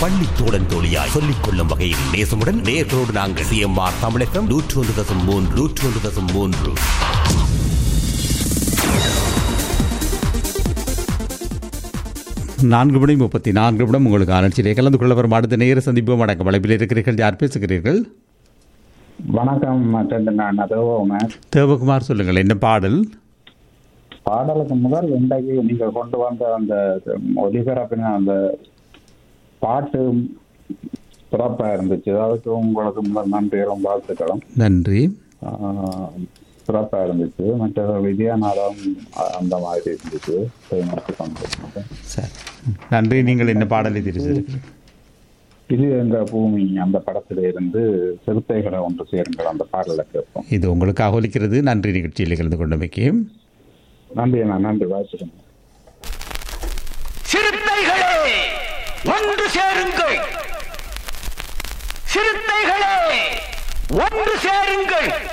பள்ளி தோழன் தோழியாய் சொல்லிக் கொள்ளும் வகையில் நேசமுடன் நேர்களோடு நாங்கள் சிஎம்ஆர் தமிழகம் நூற்று ஒன்று தசம் மூன்று நூற்று ஒன்று தசம் மூன்று நான்கு மணி முப்பத்தி நான்கு நிமிடம் உங்களுக்கு ஆராய்ச்சியிலே கலந்து கொள்ள வரும் அடுத்த நேர சந்திப்போம் வணக்கம் வளைப்பில் இருக்கிறீர்கள் யார் பேசுகிறீர்கள் வணக்கம் மற்றது நான் அதோமே தேவகுமார் சொல்லுங்கள் என்ன பாடல் பாடலுக்கு முதல் இன்றைக்கு நீங்கள் கொண்டு வந்த அந்த ஒலிபரப்பின அந்த பாட்டு சிறப்பா இருந்துச்சு அதுக்கு உங்களுக்கு முதல் நன்றிகளும் வாழ்த்துக்களும் நன்றி ஆஹ், சிறப்பா இருந்துச்சு மற்ற விஜயநாதம் அ- அந்த மாதிரி இருந்துச்சு செய்யணும்னு கொண்டு சரி நன்றி நீங்கள் என்ன பாடலை தெரிவித்து இது எங்க பூமி அந்த படத்துல இருந்து சிறுத்தைகளை ஒன்று சேருங்கள் அந்த பாடலை கேட்போம் இது உங்களுக்காக ஒலிக்கிறது நன்றி நிகழ்ச்சியில் கலந்து கொண்டமைக்கு நன்றி நான் நன்றி வாழ்த்துக்கிறேன் சிறுத்தைகளே ஒன்று சேருங்கள் சிறுத்தைகளே ஒன்று சேருங்கள்